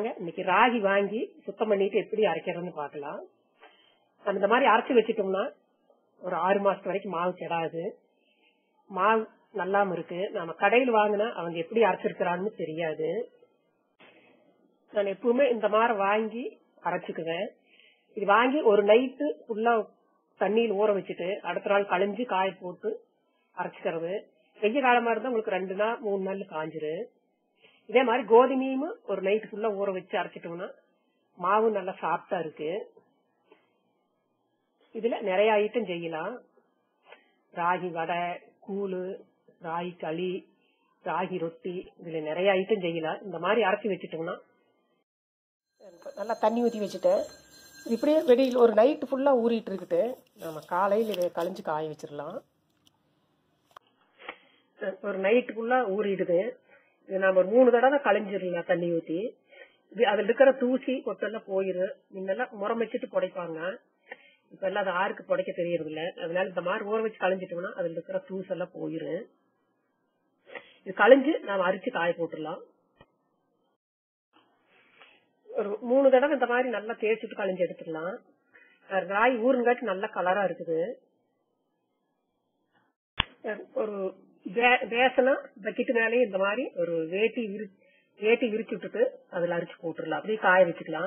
வாங்க இன்னைக்கு ராகி வாங்கி சுத்தம் பண்ணிட்டு எப்படி அரைக்கிறதுன்னு பார்க்கலாம் நம்ம இந்த மாதிரி அரைச்சு வச்சுட்டோம்னா ஒரு ஆறு மாசத்து வரைக்கும் மாவு கெடாது மாவு நல்லாம இருக்கு நம்ம கடையில் வாங்கினா அவங்க எப்படி அரைச்சிருக்கிறான்னு தெரியாது நான் எப்பவுமே இந்த மாதிரி வாங்கி அரைச்சுக்குவேன் இது வாங்கி ஒரு நைட்டு ஃபுல்லா தண்ணியில் ஊற வச்சுட்டு அடுத்த நாள் கழிஞ்சு காய போட்டு அரைச்சுக்கிறது வெய்ய காலமா இருந்தா உங்களுக்கு ரெண்டு நாள் மூணு நாள் காஞ்சிரு இதே மாதிரி கோதுமையும் ஒரு நைட் ஃபுல்லா ஊற வச்சு அரைச்சிட்டோம்னா மாவு நல்லா சாஃப்டா இருக்கு இதுல நிறைய ஐட்டம் செய்யலாம் ராகி வடை கூழு ராகி களி ராகி ரொட்டி இதுல நிறைய ஐட்டம் செய்யலாம் இந்த மாதிரி அரைச்சி வச்சுட்டோம்னா நல்லா தண்ணி ஊற்றி வச்சுட்டேன் இது இப்படியே வெளியில் ஒரு நைட்டு ஃபுல்லாக ஊறிட்டு இருக்குது நம்ம காலையில் இதை கழிஞ்சு காய வச்சிடலாம் ஒரு நைட்டு ஃபுல்லாக ஊறிடுது இது நம்ம ஒரு மூணு தடவை களைஞ்சிடலாம் தண்ணி ஊற்றி இது அதில் இருக்கிற தூசி கொட்டெல்லாம் போயிடும் முன்னெல்லாம் முறம் வச்சுட்டு புடைப்பாங்க இப்ப எல்லாம் அது ஆருக்கு புடைக்க தெரியறது இல்ல அதனால இந்த மாதிரி ஊற வச்சு களைஞ்சிட்டோம்னா அதுல இருக்கிற தூசெல்லாம் போயிடும் இது களைஞ்சு நாம அரிச்சு காய போட்டுடலாம் ஒரு மூணு தடவை இந்த மாதிரி நல்லா தேய்ச்சிட்டு களைஞ்சு எடுத்துடலாம் அஹ் ராய் ஊருங்காட்டி நல்ல கலரா இருக்குது அஹ் ஒரு பே- பேசனா பக்கெட்டு மேலேயே இந்த மாதிரி ஒரு வேட்டி விரி வேட்டி விரிச்சு விட்டுட்டு அதுல அரிச்சு போட்டுடலாம் அப்படியே காய வச்சுக்கலாம்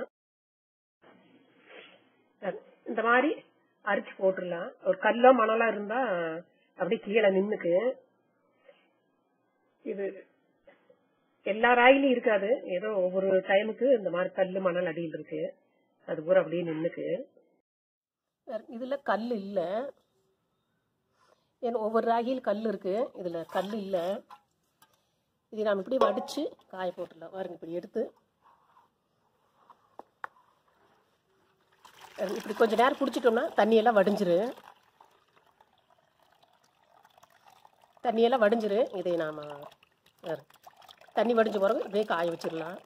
அஹ் இந்த மாதிரி அரிச்சு போட்டுடலாம் ஒரு கல்லோ மணலா இருந்தா அப்படியே கீழே நின்னுக்கு இது எல்லா ராயிலும் இருக்காது ஏதோ ஒவ்வொரு டைமுக்கு இந்த மாதிரி கல்லு மணல் அடியில் இருக்கு அது பூரா அப்படியே நின்னுக்கு இதுல கல் இல்ல ஏன்னா ஒவ்வொரு ராகியில் கல் இருக்கு இதுல கல் இல்ல இது நாம இப்படி வடிச்சு காய போட்டுடலாம் பாருங்க இப்படி எடுத்து அது இப்படி கொஞ்ச நேரம் குடிச்சிட்டோம்னா தண்ணியெல்லாம் வடிஞ்சிரு தண்ணியெல்லாம் வடிஞ்சிரு இதை நாம பாரு. தண்ணி வடிஞ்ச பிறகு இதே காய வச்சிடலாம்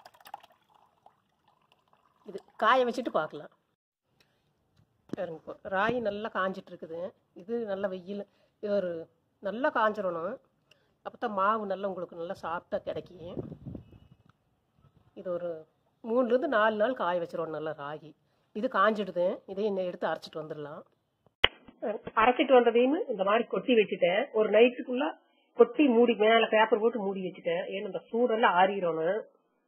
இது காய வச்சுட்டு பார்க்கலாம் பாருங்க இப்போ ராய் நல்லா காஞ்சிட்டு இருக்குது இது நல்ல வெயில் இது ஒரு நல்லா காஞ்சிடணும் அப்போ தான் மாவு நல்லா உங்களுக்கு நல்லா சாப்பிட்டா கிடைக்கும் இது ஒரு மூணுலேருந்து நாலு நாள் காய வச்சிருவோம் நல்லா ராகி இது காஞ்சிடுது இதையும் இன்னும் எடுத்து அரைச்சிட்டு வந்துடலாம் அரைச்சிட்டு வந்ததையும் இந்த மாதிரி கொட்டி வச்சுட்டேன் ஒரு நைட்டுக்குள்ள கொட்டி மூடி மேல பேப்பர் போட்டு மூடி வச்சுட்டேன் ஏன்னா இந்த சூடெல்லாம் ஆறிடணும்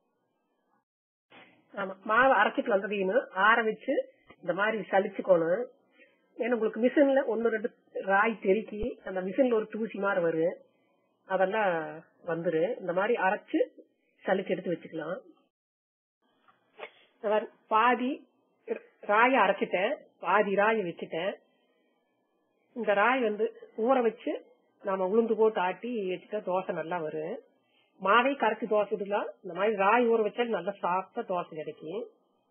ஆமா மாவு அரைச்சிட்டு வந்ததையும் ஆற வச்சு இந்த மாதிரி சலிச்சுக்கணும் ஏன்னா உங்களுக்கு மிஷின்ல ஒன்னு ரெண்டு ராய் தெருக்கி அந்த மிஷின்ல ஒரு தூசி மாதிரி வரும் அதெல்லாம் வந்துரு இந்த மாதிரி அரைச்சு சலிச்சு எடுத்து வச்சுக்கலாம் இந்த மாதிரி பாதி ராயை அரைச்சிட்டேன் பாதி ராயை வச்சுட்டேன் இந்த ராய் வந்து ஊற வச்சு நாம உளுந்து போட்டு ஆட்டி வச்சுட்டா தோசை நல்லா வரும் மாவை கரைச்சி தோசை விடலாம் இந்த மாதிரி ராய் ஊற வச்சாலும் நல்லா சாப்பிட்டா தோசை கிடைக்கும்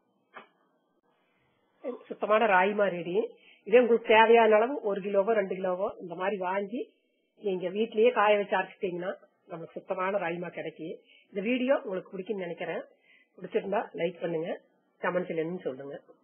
சுத்தமான ராய்மா ரெடி இதே உங்களுக்கு தேவையான அளவு ஒரு கிலோவோ ரெண்டு கிலோவோ இந்த மாதிரி வாங்கி நீங்க வீட்லயே காய வச்சு அரைச்சிட்டீங்கன்னா நமக்கு சுத்தமான ராய்மா கிடைக்கும் இந்த வீடியோ உங்களுக்கு பிடிக்கும்னு நினைக்கிறேன் பிடிச்சிருந்தா லைக் பண்ணுங்க கமெண்ட்ஸ்ல என்னன்னு சொல்லுங்க